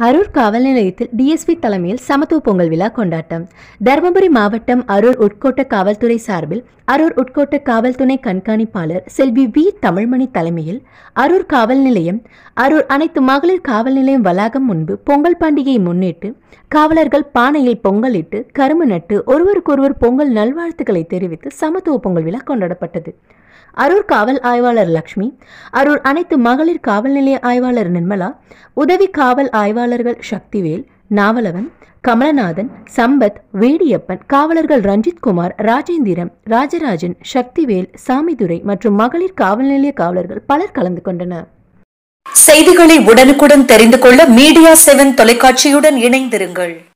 அரூர் காவல் நிலையத்தில் டிஎஸ்பி தலைமையில் சமத்துவ பொங்கல் விழா கொண்டாட்டம் தருமபுரி மாவட்டம் அரூர் உட்கோட்ட காவல்துறை சார்பில் அரூர் உட்கோட்ட காவல் துணை கண்காணிப்பாளர் செல்வி வி தமிழ்மணி தலைமையில் அரூர் காவல் நிலையம் அரூர் அனைத்து மகளிர் காவல் நிலையம் வளாகம் முன்பு பொங்கல் பண்டிகையை முன்னிட்டு காவலர்கள் பானையில் பொங்கலிட்டு கரும்பு நட்டு ஒருவருக்கொருவர் பொங்கல் நல்வாழ்த்துக்களை தெரிவித்து சமத்துவ பொங்கல் விழா கொண்டாடப்பட்டது அரூர் காவல் ஆய்வாளர் லக்ஷ்மி அரூர் அனைத்து மகளிர் காவல் நிலைய ஆய்வாளர் நிர்மலா உதவி காவல் ஆய்வாளர்கள் சக்திவேல் நாவலவன் கமலநாதன் சம்பத் வேடியப்பன் காவலர்கள் ரஞ்சித் குமார் ராஜேந்திரம் ராஜராஜன் சக்திவேல் சாமிதுரை மற்றும் மகளிர் காவல் நிலைய காவலர்கள் பலர் கலந்து கொண்டனர் செய்திகளை உடனுக்குடன் தெரிந்து கொள்ள மீடியா செவன் தொலைக்காட்சியுடன் இணைந்திருங்கள்